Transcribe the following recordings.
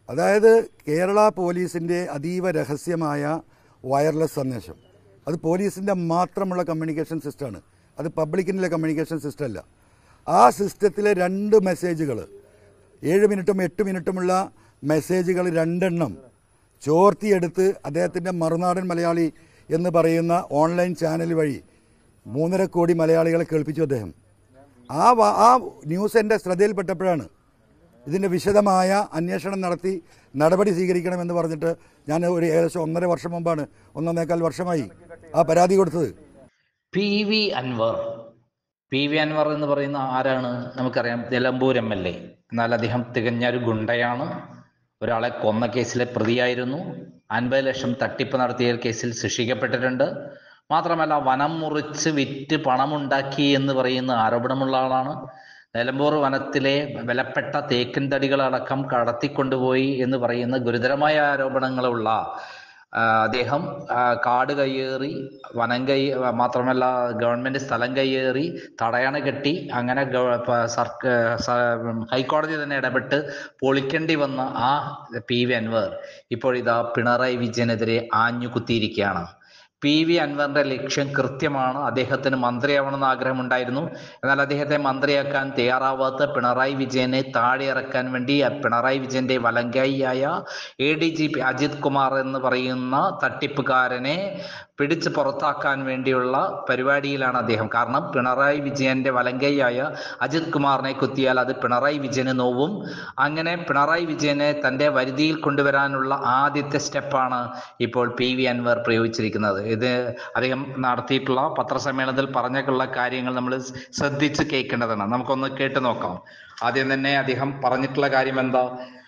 അതായത് കേരള പോലീസിൻ്റെ അതീവ രഹസ്യമായ വയർലെസ് സന്ദേശം അത് പോലീസിൻ്റെ മാത്രമുള്ള കമ്മ്യൂണിക്കേഷൻ സിസ്റ്റമാണ് അത് പബ്ലിക്കിൻ്റെ കമ്മ്യൂണിക്കേഷൻ സിസ്റ്റം അല്ല ആ സിസ്റ്റത്തിലെ രണ്ട് മെസ്സേജുകൾ ഏഴ് മിനിറ്റും എട്ട് മിനിറ്റുമുള്ള മെസ്സേജുകൾ രണ്ടെണ്ണം ചോർത്തിയെടുത്ത് അദ്ദേഹത്തിൻ്റെ മറുനാടൻ മലയാളി എന്ന് പറയുന്ന ഓൺലൈൻ ചാനൽ വഴി മൂന്നര കോടി മലയാളികളെ കേൾപ്പിച്ചു അദ്ദേഹം ആ വ- ആ ന്യൂസ് എൻ്റെ ശ്രദ്ധയിൽപ്പെട്ടപ്പോഴാണ് ഇതിൻ്റെ വിശദമായ അന്വേഷണം നടത്തി നടപടി സ്വീകരിക്കണമെന്ന് പറഞ്ഞിട്ട് ഞാൻ ഒരു ഏകദേശം ഒന്നര വർഷം മുമ്പാണ് ഒന്നൊന്നേക്കാൽ വർഷമായി ആ പരാതി കൊടുത്തത് P V Anvar P V Anvar എന്ന് പറയുന്ന ആരാണ് നമുക്കറിയാം നിലമ്പൂർ എം എൽ എ എന്നാൽ അദ്ദേഹം തികഞ്ഞ ഒരു ഗുണ്ടയാണ് ഒരാളെ കൊന്ന കേസിലെ പ്രതിയായിരുന്നു അൻപത് ലക്ഷം തട്ടിപ്പ് നടത്തിയ കേസിൽ ശിക്ഷിക്കപ്പെട്ടിട്ടുണ്ട് മാത്രമല്ല വനം മുറിച്ച് വിറ്റ് പണമുണ്ടാക്കി എന്ന് പറയുന്ന ആരോപണമുള്ള ആളാണ് നിലമ്പൂർ വനത്തിലെ വിലപ്പെട്ട തേക്കിൻ തടികളടക്കം കടത്തിക്കൊണ്ടുപോയി എന്ന് പറയുന്ന ഗുരുതരമായ ആരോപണങ്ങളുള്ള ആ, അദ്ദേഹം ആ, കാട് കയ്യേറി വനം കൈ മാത്രമല്ല ഗവൺമെന്റ് സ്ഥലം കയ്യേറി തടയണ കെട്ടി അങ്ങനെ ഗവ- പ- സർക്ക സ- ഹൈക്കോടതി തന്നെ ഇടപെട്ട് പൊളിക്കേണ്ടി വന്ന ആ പി വി അൻവർ ഇപ്പോഴിതാ പിണറായി വിജയനെതിരെ ആഞ്ഞു കുത്തിയിരിക്കുകയാണ് പി വി അൻവറിന്റെ ലക്ഷ്യം കൃത്യമാണ് അദ്ദേഹത്തിന് മന്ത്രിയാവണമെന്ന് ആഗ്രഹമുണ്ടായിരുന്നു എന്നാൽ അദ്ദേഹത്തെ മന്ത്രിയാക്കാൻ തയ്യാറാവാത്ത പിണറായി വിജയനെ താഴെ ഇറക്കാൻ വേണ്ടി ആ പിണറായി വിജയന്റെ വലങ്കായിയായ A D G P Ajith Kumar എന്ന് പറയുന്ന തട്ടിപ്പുകാരനെ പിടിച്ച് പുറത്താക്കാൻ വേണ്ടിയുള്ള പരിപാടിയിലാണ് അദ്ദേഹം കാരണം പിണറായി വിജയന്റെ വലങ്കൈയായ അജിത് കുമാറിനെ കുത്തിയാൽ അത് പിണറായി വിജയന് നോവും അങ്ങനെ പിണറായി വിജയനെ തന്റെ വരുതിയിൽ കൊണ്ടുവരാനുള്ള ആദ്യത്തെ സ്റ്റെപ്പാണ് ഇപ്പോൾ പി വി അൻവർ പ്രയോഗിച്ചിരിക്കുന്നത് ഇത് അദ്ദേഹം നടത്തിയിട്ടുള്ള പത്രസമ്മേളനത്തിൽ പറഞ്ഞിട്ടുള്ള കാര്യങ്ങൾ നമ്മൾ ശ്രദ്ധിച്ച് കേൾക്കേണ്ടതാണ് നമുക്കൊന്ന് കേട്ടു നോക്കാം ആദ്യം തന്നെ അദ്ദേഹം പറഞ്ഞിട്ടുള്ള കാര്യം എന്താ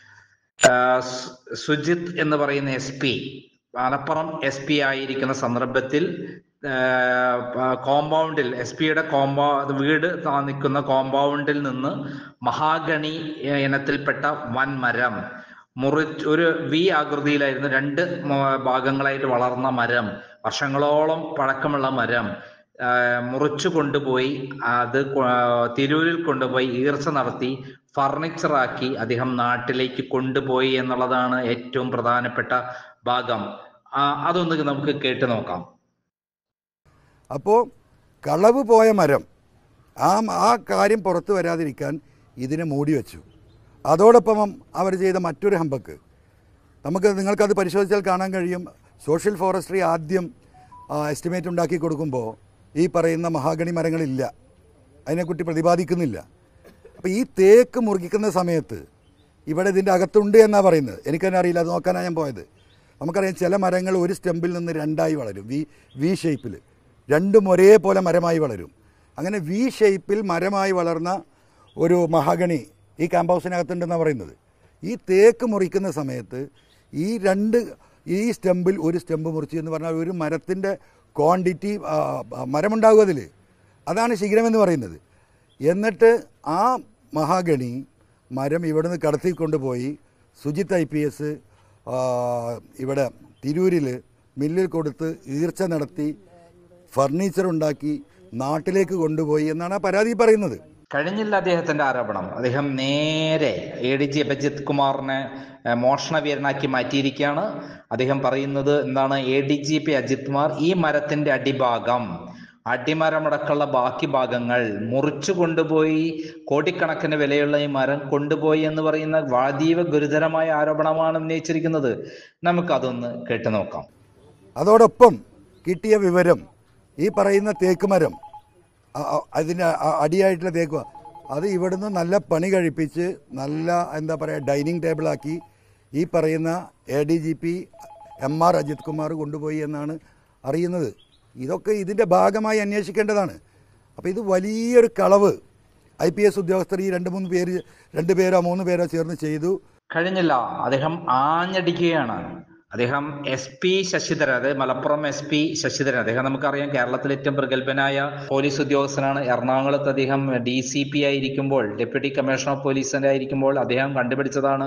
ആഹ് സു- സുജിത് എന്ന് പറയുന്ന S P Malappuram S P ആയിരിക്കുന്ന സന്ദർഭത്തിൽ ആഹ് പ- കോമ്പൗണ്ടിൽ എസ് പിയുടെ കോമ്പൗ വീട് താ- നിൽക്കുന്ന കോമ്പൗണ്ടിൽ നിന്ന് മഹാഗണി ഏഹ് ഇനത്തിൽപ്പെട്ട വൻ മരം മുറിച്ച് ഒരു വി ആകൃതിയിലായിരുന്നു രണ്ട് മ- ഭാഗങ്ങളായിട്ട് വളർന്ന മരം വർഷങ്ങളോളം പഴക്കമുള്ള മരം ആഹ് മുറിച്ചു കൊണ്ടുപോയി അത് കൊ- തിരൂരിൽ കൊണ്ടുപോയി ഈർച്ച നടത്തി ഫർണിച്ചറാക്കി അദ്ദേഹം നാട്ടിലേക്ക് കൊണ്ടുപോയി എന്നുള്ളതാണ് ഏറ്റവും പ്രധാനപ്പെട്ട ഭാഗം ആ, അതൊന്ന് നമുക്ക് കേട്ടു നോക്കാം അപ്പോൾ കളവ് പോയ മരം ആ ആ കാര്യം പുറത്തു വരാതിരിക്കാൻ ഇതിനെ മൂടി വെച്ചു അതോടൊപ്പം അവർ ചെയ്ത മറ്റൊരു ഹമ്പക്ക് നമുക്ക് നിങ്ങൾക്കത് പരിശോധിച്ചാൽ കാണാൻ കഴിയും സോഷ്യൽ ഫോറസ്ട്രി ആദ്യം എസ്റ്റിമേറ്റ് ഉണ്ടാക്കി കൊടുക്കുമ്പോൾ ഈ പറയുന്ന മഹാഗണി മരങ്ങളില്ല അതിനെക്കുറിച്ച് പ്രതിപാദിക്കുന്നില്ല അപ്പോൾ ഈ തേക്ക് മുറിക്കുന്ന സമയത്ത് ഇവിടെ ഇതിൻ്റെ അകത്തുണ്ട് എന്നാണ് പറയുന്നത് എനിക്കതിനെ അറിയില്ല അത് നോക്കാനാണ് ഞാൻ പോയത് നമുക്കറിയാം ചില മരങ്ങൾ ഒരു സ്റ്റെമ്പിൽ നിന്ന് രണ്ടായി വളരും വി വി ഷേപ്പിൽ രണ്ടും ഒരേപോലെ മരമായി വളരും അങ്ങനെ വി ഷേപ്പിൽ മരമായി വളർന്ന ഒരു മഹാഗണി ഈ ക്യാമ്പ് ഹൗസിനകത്തുണ്ടെന്നാണ് പറയുന്നത് ഈ തേക്ക് മുറിക്കുന്ന സമയത്ത് ഈ രണ്ട് ഈ സ്റ്റെമ്പിൽ ഒരു സ്റ്റെമ്പ് മുറിച്ചു എന്ന് പറഞ്ഞാൽ ഒരു മരത്തിൻ്റെ ക്വാണ്ടിറ്റി മരമുണ്ടാകും അതിൽ അതാണ് ശിഖരമെന്ന് പറയുന്നത് എന്നിട്ട് ആ മഹാഗണി മരം ഇവിടുന്ന് കടത്തിക്കൊണ്ടുപോയി സുജിത്ത് ഐ പി എസ് ഇവിടെ തിരൂരിൽ മില്ലിൽ കൊടുത്ത് ഈർച്ച നടത്തി ഫർണിച്ചർ ഉണ്ടാക്കി നാട്ടിലേക്ക് കൊണ്ടുപോയി എന്നാണ് ആ പരാതി പറയുന്നത് കഴിഞ്ഞില്ല അദ്ദേഹത്തിന്റെ ആരോപണം അദ്ദേഹം നേരെ എ ഡി ജി അഭിജിത് കുമാറിനെ ഏഹ്, മോഷണവീരനാക്കി മാറ്റിയിരിക്കുകയാണ് അദ്ദേഹം പറയുന്നത് എന്താണ് A D G P Ajith Kumar ഈ മരത്തിന്റെ അടിഭാഗം അടിമരമടക്കമുള്ള ബാക്കി ഭാഗങ്ങൾ മുറിച്ചു കൊണ്ടുപോയി കോടിക്കണക്കിന് വിലയുള്ള ഈ മരം കൊണ്ടുപോയി എന്ന് പറയുന്ന അതീവ ഗുരുതരമായ ആരോപണമാണ് ഉന്നയിച്ചിരിക്കുന്നത് നമുക്കതൊന്ന് കേട്ടു നോക്കാം അതോടൊപ്പം കിട്ടിയ വിവരം ഈ പറയുന്ന തേക്ക് മരം അ- അ- അതിൻ്റെ അ- അടിയായിട്ടുള്ള തേക്ക് മ- അത് ഇവിടുന്ന് നല്ല പണി കഴിപ്പിച്ച് നല്ല എന്താ പറയുക ഡൈനിങ് ടേബിളാക്കി ഈ പറയുന്ന A D G P M R Ajith Kumar കൊണ്ടുപോയി എന്നാണ് അറിയുന്നത് ഇതൊക്കെ ഇതിൻ്റെ ഭാഗമായി അന്വേഷിക്കേണ്ടതാണ് അപ്പോൾ ഇത് വലിയൊരു കളവ് ഐ പി എസ് ഉദ്യോഗസ്ഥർ ഈ രണ്ട് മൂന്ന് പേര് രണ്ട് പേരോ മൂന്ന് പേരോ ചേർന്ന് ചെയ്തു കഴിഞ്ഞില്ല അദ്ദേഹം ആഞ്ഞടിക്കുകയാണ് അദ്ദേഹം എസ് പി ശശിധരൻ അതായത് മലപ്പുറം എസ് പി ശശിധരൻ അദ്ദേഹം നമുക്കറിയാം കേരളത്തിലെ ഏറ്റവും പ്രഗത്ഭനായ പോലീസ് ഉദ്യോഗസ്ഥനാണ് എറണാകുളത്ത് അദ്ദേഹം ഡി സി പി ആയിരിക്കുമ്പോൾ ഡെപ്യൂട്ടി കമ്മീഷണർ ഓഫ് പോലീസിന്റെ ആയിരിക്കുമ്പോൾ അദ്ദേഹം കണ്ടുപിടിച്ചതാണ്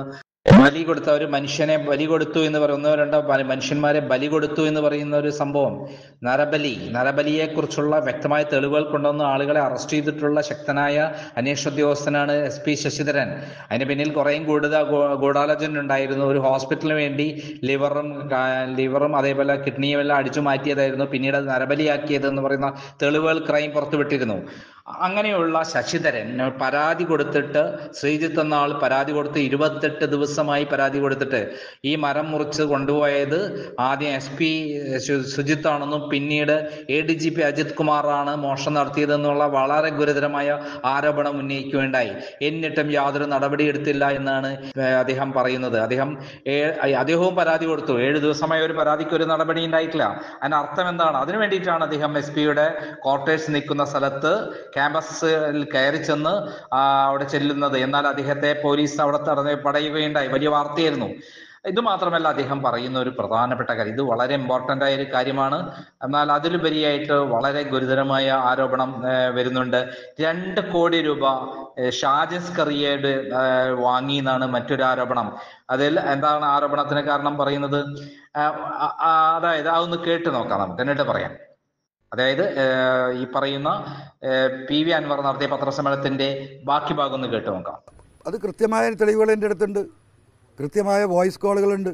ബലി കൊടുത്ത ഒരു മനുഷ്യനെ ബലി കൊടുത്തു എന്ന് പറയുന്ന രണ്ടോ ബ- മനുഷ്യന്മാരെ ബലി കൊടുത്തു എന്ന് പറയുന്ന ഒരു സംഭവം നരബലി നരബലിയെ കുറിച്ചുള്ള വ്യക്തമായ തെളിവുകൾ കൊണ്ടുവന്ന ആളുകളെ അറസ്റ്റ് ചെയ്തിട്ടുള്ള ശക്തനായ അന്വേഷണ ഉദ്യോഗസ്ഥനാണ് എസ് പി ശശിധരൻ അതിന് പിന്നിൽ കുറേയും കൂടുതൽ ഗൂഢാലോചന ഉണ്ടായിരുന്നു ഒരു ഹോസ്പിറ്റലിന് വേണ്ടി ലിവറും കാ- ലിവറും അതേപോലെ കിഡ്നിയും എല്ലാം അടിച്ചു മാറ്റിയതായിരുന്നു പിന്നീട് അത് നരബലിയാക്കിയത് എന്ന് പറയുന്ന തെളിവുകൾ ക്രൈം പുറത്തുവിട്ടിരുന്നു അങ്ങനെയുള്ള ശശിധരൻ പരാതി കൊടുത്തിട്ട് ശ്രീജിത്ത് എന്ന ആൾ പരാതി കൊടുത്ത് ഇരുപത്തെട്ട് ദിവസമായി പരാതി കൊടുത്തിട്ട് ഈ മരം മുറിച്ച് കൊണ്ടുപോയത് ആദ്യം എസ് പി സുജിത്ത് ആണെന്നും പിന്നീട് A D G P Ajith കുമാറാണ് മോഷണം നടത്തിയതെന്നുള്ള വളരെ ഗുരുതരമായ ആരോപണം ഉന്നയിക്കുകയുണ്ടായി എന്നിട്ടും യാതൊരു നടപടി എടുത്തില്ല എന്നാണ് ഏഹ് അദ്ദേഹം പറയുന്നത് അദ്ദേഹം ഏ- അദ്ദേഹവും പരാതി കൊടുത്തു ഏഴ് ദിവസമായി ഒരു പരാതിക്ക് ഒരു നടപടി ഉണ്ടായിട്ടില്ല അതിന് അർത്ഥം എന്താണ് അതിനു വേണ്ടിയിട്ടാണ് അദ്ദേഹം എസ് പിയുടെ ക്വാർട്ടേഴ്സ് നിൽക്കുന്ന സ്ഥലത്ത് ക്യാമ്പസിൽ കയറി ചെന്ന് ആ, അവിടെ ചെല്ലുന്നത് എന്നാൽ അദ്ദേഹത്തെ പോലീസ് അവിടെ തടഞ്ഞ് പടയുകയുണ്ടായി വലിയ വാർത്തയായിരുന്നു ഇത് മാത്രമല്ല അദ്ദേഹം പറയുന്ന ഒരു പ്രധാനപ്പെട്ട കാര്യം ഇത് വളരെ ഇമ്പോർട്ടന്റ് ആയ ഒരു കാര്യമാണ് എന്നാൽ അതിലുപരിയായിട്ട് വളരെ ഗുരുതരമായ ആരോപണം ഏഹ്, വരുന്നുണ്ട് രണ്ട് കോടി രൂപ ഏഹ്, ഷാജിസ് കറിയേഡ് ഏഹ്, വാങ്ങി എന്നാണ് മറ്റൊരു ആരോപണം അതിൽ എന്താണ് ആരോപണത്തിന് കാരണം പറയുന്നത് ആ, ആ, ആ, അതായത് അതൊന്ന് കേട്ട് നോക്കാം നമുക്ക് എന്നിട്ട് പറയാം അതായത് ഏഹ്, ഈ പറയുന്ന ഏഹ്, പി വി അൻവർ നടത്തിയ പത്രസമ്മേളനത്തിന്റെ ബാക്കി ഭാഗം ഒന്ന് കേട്ട് നോക്കാം അത് കൃത്യമായ തെളിവുകൾ എൻ്റെ അടുത്തുണ്ട് കൃത്യമായ വോയിസ് കോളുകളുണ്ട്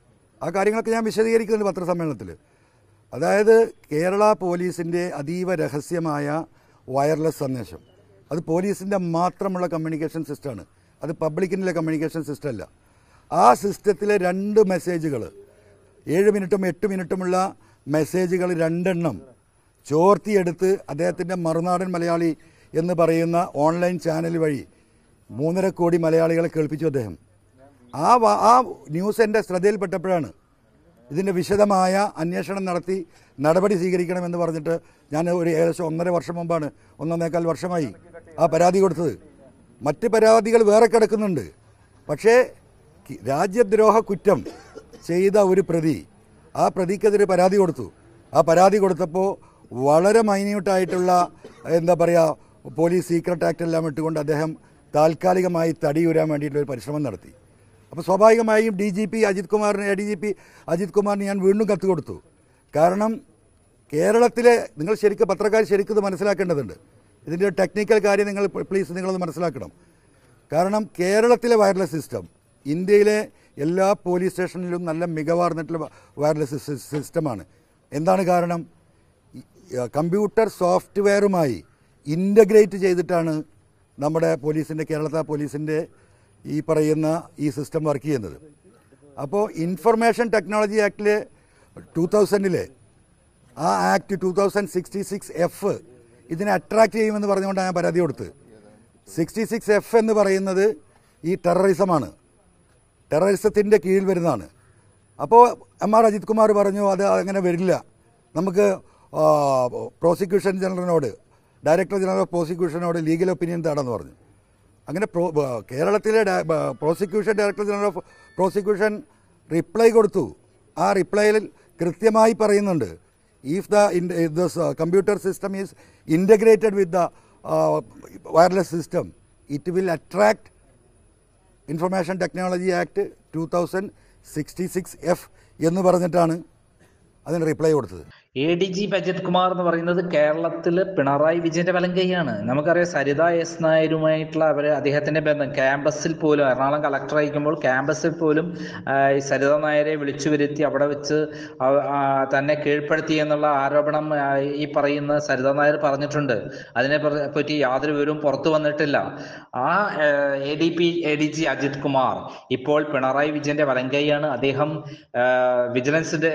ആ കാര്യങ്ങളൊക്കെ ഞാൻ വിശദീകരിക്കുന്നുണ്ട് പത്രസമ്മേളനത്തിൽ അതായത് കേരള പോലീസിൻ്റെ അതീവ രഹസ്യമായ വയർലെസ് സന്ദേശം അത് പോലീസിൻ്റെ മാത്രമുള്ള കമ്മ്യൂണിക്കേഷൻ സിസ്റ്റമാണ് അത് പബ്ലിക്കിൻ്റെ കമ്മ്യൂണിക്കേഷൻ സിസ്റ്റം അല്ല ആ സിസ്റ്റത്തിലെ രണ്ട് മെസ്സേജുകൾ ഏഴ് മിനിറ്റും എട്ട് മിനിറ്റുമുള്ള മെസ്സേജുകൾ രണ്ടെണ്ണം ചോർത്തിയെടുത്ത് അദ്ദേഹത്തിൻ്റെ മറുനാടൻ മലയാളി എന്ന് പറയുന്ന ഓൺലൈൻ ചാനൽ വഴി മൂന്നര കോടി മലയാളികളെ കേൾപ്പിച്ചു അദ്ദേഹം ആ വ- ആ ന്യൂസ് എൻ്റെ ശ്രദ്ധയിൽപ്പെട്ടപ്പോഴാണ് ഇതിൻ്റെ വിശദമായ അന്വേഷണം നടത്തി നടപടി സ്വീകരിക്കണമെന്ന് പറഞ്ഞിട്ട് ഞാൻ ഒരു ഏകദേശം ഒന്നര വർഷം മുമ്പാണ് ഒന്നൊന്നേക്കാൽ വർഷമായി ആ പരാതി കൊടുത്തത് മറ്റ് പരാതികൾ വേറെ കിടക്കുന്നുണ്ട് പക്ഷേ കി- രാജ്യദ്രോഹ കുറ്റം ചെയ്ത ഒരു പ്രതി ആ പ്രതിക്കെതിരെ പരാതി കൊടുത്തു ആ പരാതി കൊടുത്തപ്പോൾ വളരെ മൈന്യൂട്ടായിട്ടുള്ള എന്താ പറയുക പോലീസ് സീക്രട്ട് ആക്ട് എല്ലാം ഇട്ടുകൊണ്ട് അദ്ദേഹം താൽക്കാലികമായി തടിയുരാൻ വേണ്ടിയിട്ടുള്ള ഒരു പരിശ്രമം നടത്തി അപ്പോൾ സ്വാഭാവികമായും ഡി ജി പി അജിത് കുമാറിന് A D G P Ajith കുമാറിന് ഞാൻ വീണ്ടും കത്ത് കൊടുത്തു കാരണം കേരളത്തിലെ നിങ്ങൾ ശരിക്കും പത്രക്കാർ ശരിക്കും ഇത് മനസ്സിലാക്കേണ്ടതുണ്ട് ഇതിൻ്റെ ഒരു ടെക്നിക്കൽ കാര്യം നിങ്ങൾ പ്ലീസ് നിങ്ങളത് മനസ്സിലാക്കണം കാരണം കേരളത്തിലെ വയർലെസ് സിസ്റ്റം ഇന്ത്യയിലെ എല്ലാ പോലീസ് സ്റ്റേഷനിലും നല്ല മികവാർന്നിട്ടുള്ള വയർലെസ് സിസ് സിസ്റ്റമാണ് എന്താണ് കാരണം ഈ, ആ, കമ്പ്യൂട്ടർ സോഫ്റ്റ്വെയറുമായി ഇൻ്റഗ്രേറ്റ് ചെയ്തിട്ടാണ് നമ്മുടെ പോലീസിൻ്റെ കേരളത്തെ പോലീസിൻ്റെ ഈ പറയുന്ന ഈ സിസ്റ്റം വർക്ക് ചെയ്യുന്നത് അപ്പോൾ ഇൻഫർമേഷൻ ടെക്നോളജി ആക്ടിലെ ടൂ തൗസൻഡിലെ ആ act two thousand sixty six F ഇതിനെ അട്രാക്ട് ചെയ്യുമെന്ന് പറഞ്ഞുകൊണ്ടാണ് ഞാൻ പരാതി കൊടുത്തത് സിക്സ്റ്റി സിക്സ് എഫ് എന്ന് പറയുന്നത് ഈ ടെററിസമാണ് ടെററിസത്തിൻ്റെ കീഴിൽ വരുന്നതാണ് അപ്പോൾ എം ആർ അജിത് കുമാർ പറഞ്ഞു അത് അങ്ങനെ വരില്ല നമുക്ക് ആ, പ്രോസിക്യൂഷൻ ജനറലിനോട് ഡയറക്ടർ ജനറൽ ഓഫ് പ്രോസിക്യൂഷനോട് ലീഗൽ ഒപ്പീനിയൻ തേടാന്ന് പറഞ്ഞു അങ്ങനെ പ്രോ ബ- കേരളത്തിലെ ഡയ- ബ- prosecution director general of prosecution reply കൊടുത്തു ആ റിപ്ലൈയിൽ കൃത്യമായി പറയുന്നുണ്ട് if the this computer system is integrated with the wireless system it will attract information technology act two thousand sixty six F എന്ന് പറഞ്ഞിട്ടാണ് അതിന് റിപ്ലൈ കൊടുത്തത് A D G Ajith Kumar എന്ന് പറയുന്നത് കേരളത്തില് പിണറായി വിജയന്റെ വലങ്കൈയാണ് നമുക്കറിയാം സരിത എസ് നായരുമായിട്ടുള്ള അവര് അദ്ദേഹത്തിന്റെ ബന്ധം ക്യാമ്പസിൽ പോലും എറണാകുളം കളക്ടർ ആയിരിക്കുമ്പോൾ ക്യാമ്പസിൽ പോലും ആ, ഈ സരിത നായരെ വിളിച്ചു വരുത്തി അവിടെ വെച്ച് അവ- ആ, തന്നെ കീഴ്പ്പെടുത്തി എന്നുള്ള ആരോപണം ആ, ഈ പറയുന്ന സരിത നായർ പറഞ്ഞിട്ടുണ്ട് അതിനെ പ- പറ്റി യാതൊരു വിവരവും പുറത്തു വന്നിട്ടില്ല ആ A D P A D G Ajith Kumar ഇപ്പോൾ പിണറായി വിജയന്റെ വലങ്കൈയാണ് അദ്ദേഹം ആ, വിജിലൻസിന്റെ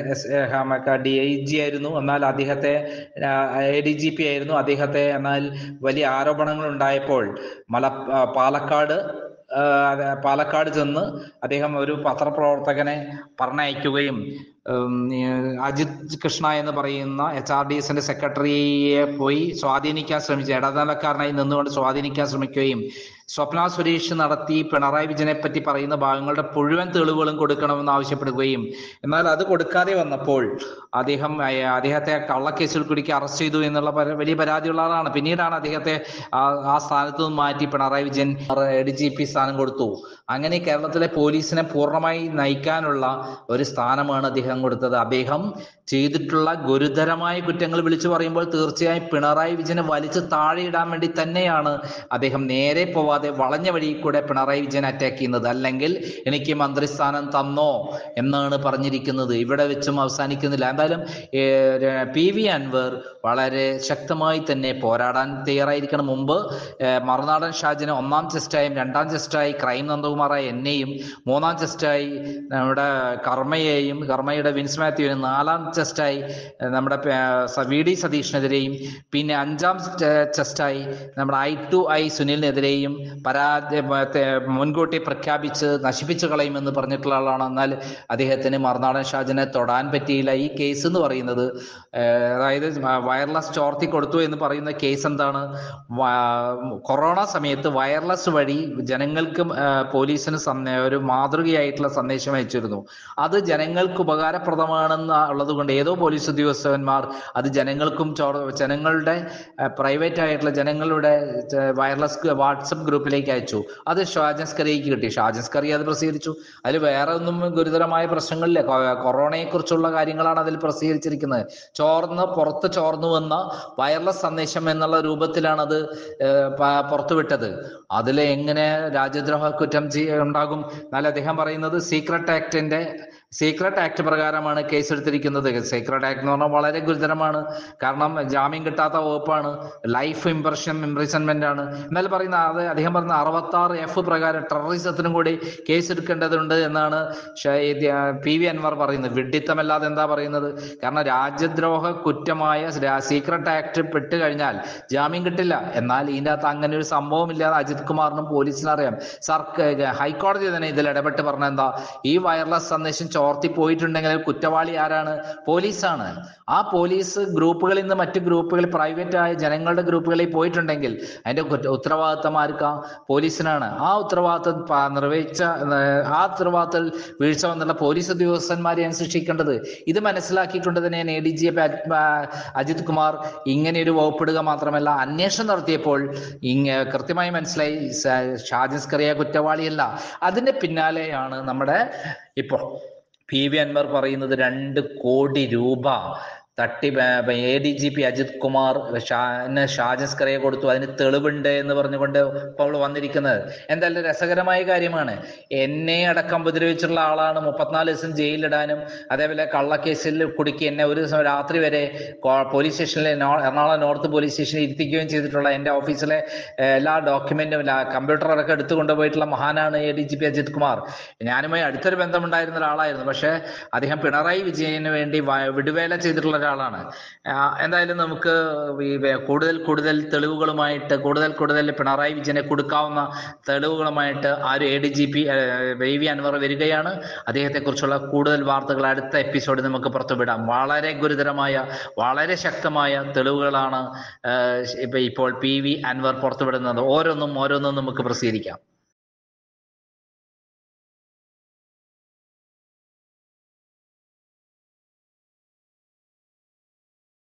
ഡി ഐ ജി ആയിരുന്നു എന്നാൽ അദ്ദേഹത്തെ എ ഡി ജി പി ആയിരുന്നു അദ്ദേഹത്തെ എന്നാൽ വലിയ ആരോപണങ്ങൾ ഉണ്ടായപ്പോൾ മല ആ, പാലക്കാട് ആ, അത് പാലക്കാട് ചെന്ന് അദ്ദേഹം ഒരു പത്രപ്രവർത്തകനെ പറഞ്ഞയക്കുകയും ഉം, ഈ അജിത് കൃഷ്ണ എന്ന് പറയുന്ന എച്ച് ആർ ഡി എസിന്റെ സെക്രട്ടറിയെ പോയി സ്വാധീനിക്കാൻ ശ്രമിച്ചു ഇടനിലക്കാരനായി നിന്നുകൊണ്ട് സ്വാധീനിക്കാൻ ശ്രമിക്കുകയും സ്വപ്ന സുരേഷ് നടത്തി പിണറായി വിജയനെ പറ്റി പറയുന്ന ഭാഗങ്ങളുടെ മുഴുവൻ തെളിവുകളും കൊടുക്കണമെന്ന് ആവശ്യപ്പെടുകയും എന്നാൽ അത് കൊടുക്കാതെ വന്നപ്പോൾ അദ്ദേഹം അയ- അദ്ദേഹത്തെ കള്ളക്കേസിൽ കുടുക്കി അറസ്റ്റ് ചെയ്തു എന്നുള്ള പര- വലിയ പരാതിയുള്ള ആളാണ് പിന്നീടാണ് അദ്ദേഹത്തെ ആ- ആ സ്ഥാനത്ത് നിന്ന് മാറ്റി Pinarayi Vijayan D G P സ്ഥാനം കൊടുത്തു അങ്ങനെ കേരളത്തിലെ പോലീസിനെ പൂർണ്ണമായി നയിക്കാനുള്ള ഒരു സ്ഥാനമാണ് അദ്ദേഹം കൊടുത്തത് അദ്ദേഹം ചെയ്തിട്ടുള്ള ഗുരുതരമായ കുറ്റങ്ങൾ വിളിച്ചു പറയുമ്പോൾ തീർച്ചയായും പിണറായി വിജയനെ വലിച്ചു താഴെയിടാൻ വേണ്ടി തന്നെയാണ് അദ്ദേഹം നേരെ പോവാതെ വളഞ്ഞ വഴി കൂടെ പിണറായി വിജയൻ അറ്റാക്ക് ചെയ്യുന്നത് അല്ലെങ്കിൽ എനിക്ക് മന്ത്രിസ്ഥാനം തന്നോ എന്നാണ് പറഞ്ഞിരിക്കുന്നത് ഇവിടെ വെച്ചും അവസാനിക്കുന്നില്ല എന്തായാലും ഏർ, പി വി അൻവർ വളരെ ശക്തമായി തന്നെ പോരാടാൻ തയ്യാറായിരിക്കണം മുമ്പ് ഏർ, മറുനാടൻ ഷാജിനെ ഒന്നാം ചെസ്റ്റായും രണ്ടാം ചെസ്റ്റായി ക്രൈം നന്ദകുമാറായ എന്നെയും മൂന്നാം ചെസ്റ്റായി നമ്മുടെ കർമ്മയെയും കർമ്മയുടെ വിൻസ് മാത്യുവിനും നാലാം ചെസ്റ്റായി ഏർ, നമ്മുടെ പേ- സ- വി ഡി സതീഷിനെതിരെയും പിന്നെ അഞ്ചാം ചെ- ചെസ്റ്റായി നമ്മുടെ ഐ ടു ഐ സുനിലിനെതിരെയും പരാജയ മറ്റേ മുൻകൂട്ടി പ്രഖ്യാപിച്ച് നശിപ്പിച്ചു കളയുമെന്ന് പറഞ്ഞിട്ടുള്ള ആളാണ് എന്നാൽ അദ്ദേഹത്തിന് മറുനാടൻ ഷാജിനെ തൊടാൻ പറ്റിയില്ല ഈ കേസ് എന്ന് പറയുന്നത് ഏർ, അതായത് വയർലെസ് ചോർത്തി കൊടുത്തു എന്ന് പറയുന്ന കേസ് എന്താണ് വ- കൊറോണ സമയത്ത് വയർലെസ് വഴി ജനങ്ങൾക്ക് ഏർ, പോലീസിന് സന്ദേ- ഒരു മാതൃകയായിട്ടുള്ള സന്ദേശം അയച്ചിരുന്നു അത് ജനങ്ങൾക്ക് ഉപകാരപ്രദമാണെന്ന് ഉള്ളത് കൊണ്ട് ഏതോ പോലീസ് ഉദ്യോഗസ്ഥന്മാർ അത് ജനങ്ങൾക്കും ചോർ ജനങ്ങളുടെ പ്രൈവറ്റ് ആയിട്ടുള്ള ജനങ്ങളുടെ വയർലെസ് വാട്സപ്പ് ഗ്രൂപ്പിലേക്ക് അയച്ചു അത് ഷാജൻസ്കറിക്ക് കിട്ടി ഷാജൻസ്കറി അത് പ്രസിദ്ധീകരിച്ചു അതിൽ വേറെ ഒന്നും ഗുരുതരമായ പ്രശ്നങ്ങളില്ല കൊ- കൊറോണയെ കുറിച്ചുള്ള കാര്യങ്ങളാണ് അതിൽ പ്രസിദ്ധീകരിച്ചിരിക്കുന്നത് ചോർന്ന് പുറത്ത് ചോർന്നു വന്ന വയർലെസ് സന്ദേശം എന്നുള്ള രൂപത്തിലാണ് അത് ഏർ, പ- പുറത്തുവിട്ടത് അതിൽ എങ്ങനെ രാജ്യദ്രോഹ കുറ്റം ചെയ്യ- ഉണ്ടാകും എന്നാൽ അദ്ദേഹം പറയുന്നത് സീക്രട്ട് ആക്ടിന്റെ സീക്രട്ട് ആക്ട് പ്രകാരമാണ് കേസ് എടുത്തിരിക്കുന്നത് സീക്രട്ട് ആക്ട് എന്ന് പറഞ്ഞാൽ വളരെ ഗുരുതരമാണ് കാരണം ജാമ്യം കിട്ടാത്ത വകുപ്പാണ് ലൈഫ് ഇംപ്രഷൻ ഇംപ്രിസൺമെന്റ് ആണ് എന്നാൽ പറയുന്ന അത് അദ്ദേഹം പറയുന്ന അറുപത്തി ആറ് എഫ് പ്രകാരം ടെററിസത്തിനും കൂടി കേസ് എടുക്കേണ്ടതുണ്ട് എന്നാണ് ഷ- ഇത് ആ പി വി അൻവർ പറയുന്നത് വിഡ്ഢിത്തമല്ലാതെ എന്താ പറയുന്നത് കാരണം രാജ്യദ്രോഹ കുറ്റമായ സീക്രട്ട് ആക്ട് പെട്ട് കഴിഞ്ഞാൽ ജാമ്യം കിട്ടില്ല എന്നാൽ ഇതിൻ്റെ അകത്ത് അങ്ങനെ ഒരു സംഭവം ഇല്ലാതെ അജിത് കുമാറിനും പോലീസിനും അറിയാം സർക്കാർ ഹൈക്കോടതി തന്നെ ഇതിൽ ഇടപെട്ട് പറഞ്ഞ എന്താ ഈ വയർലെസ് സന്ദേശം ചോർത്തി പോയിട്ടുണ്ടെങ്കിൽ കുറ്റവാളി ആരാണ് പോലീസാണ് ആ പോലീസ് ഗ്രൂപ്പുകളിൽ നിന്ന് മറ്റു ഗ്രൂപ്പുകൾ പ്രൈവറ്റ് ആയ ജനങ്ങളുടെ ഗ്രൂപ്പുകളിൽ പോയിട്ടുണ്ടെങ്കിൽ അതിന്റെ കുറ്റ- ഉത്തരവാദിത്തം ആർക്കാ പോലീസിനാണ് ആ ഉത്തരവാദിത്തം പ- നിർവഹിച്ച ഏർ, ആ ഉത്തരവാദിത്തത്തിൽ വീഴ്ച വന്നുള്ള പോലീസ് ഉദ്യോഗസ്ഥന്മാരെയാണ് ശിക്ഷിക്കേണ്ടത് ഇത് മനസ്സിലാക്കിക്കൊണ്ട് തന്നെയാണ് A D G Ajith Kumar ഇങ്ങനെ ഒരു വകുപ്പിടുക മാത്രമല്ല അന്വേഷണം നടത്തിയപ്പോൾ ഇങ്ങ കൃത്യമായി മനസ്സിലായി സ- ഷാജിൻ സ്കറിയ കുറ്റവാളിയല്ല അതിന്റെ പിന്നാലെയാണ് നമ്മുടെ ഇപ്പോൾ പി വി അൻവർ പറയുന്നത് രണ്ട് കോടി രൂപ തട്ടി A D G P Ajith Kumar ഷാന് ഷാജസ്കറയെ കൊടുത്തു അതിന് തെളിവുണ്ട് എന്ന് പറഞ്ഞുകൊണ്ട് ഇപ്പോൾ വന്നിരിക്കുന്നത് എന്തായാലും രസകരമായ കാര്യമാണ് എന്നെ അടക്കം ഉപദ്രവിച്ചിട്ടുള്ള ആളാണ് മുപ്പത്തിനാല് ദിവസം ജയിലിലിടാനും അതേപോലെ കള്ളക്കേസിൽ കുടുക്കി എന്നെ ഒരു ദിവസം രാത്രി വരെ കോ- പോലീസ് സ്റ്റേഷനിലെ നോ- എറണാകുളം നോർത്ത് പോലീസ് സ്റ്റേഷനിൽ ഇരുത്തിക്കുകയും ചെയ്തിട്ടുള്ള എൻ്റെ ഓഫീസിലെ ഏഹ്, എല്ലാ ഡോക്യുമെന്റും കമ്പ്യൂട്ടറൊക്കെ എടുത്തു കൊണ്ടുപോയിട്ടുള്ള മഹാനാണ് A D G P Ajith Kumar ഞാനുമായി അടുത്തൊരു ബന്ധമുണ്ടായിരുന്ന ഒരാളായിരുന്നു പക്ഷേ അദ്ദേഹം പിണറായി വിജയന് വേണ്ടി വ- വിടുവേല ചെയ്തിട്ടുള്ള ഒരാളാണ് ആ, എന്തായാലും നമുക്ക് ഈ വെ- കൂടുതൽ കൂടുതൽ തെളിവുകളുമായിട്ട് കൂടുതൽ കൂടുതൽ പിണറായി വിജയനെ കൊടുക്കാവുന്ന തെളിവുകളുമായിട്ട് ആ ഒരു A D G P V V Anvar വരികയാണ് അദ്ദേഹത്തെ കുറിച്ചുള്ള കൂടുതൽ വാർത്തകൾ അടുത്ത എപ്പിസോഡിൽ നമുക്ക് പുറത്തുവിടാം വളരെ ഗുരുതരമായ വളരെ ശക്തമായ തെളിവുകളാണ് ഏഹ്, ഇപ്പൊ ഇപ്പോൾ പി വി അൻവർ പുറത്തുവിടുന്നത് ഓരോന്നും ഓരോന്നും നമുക്ക് പ്രസിദ്ധീകരിക്കാം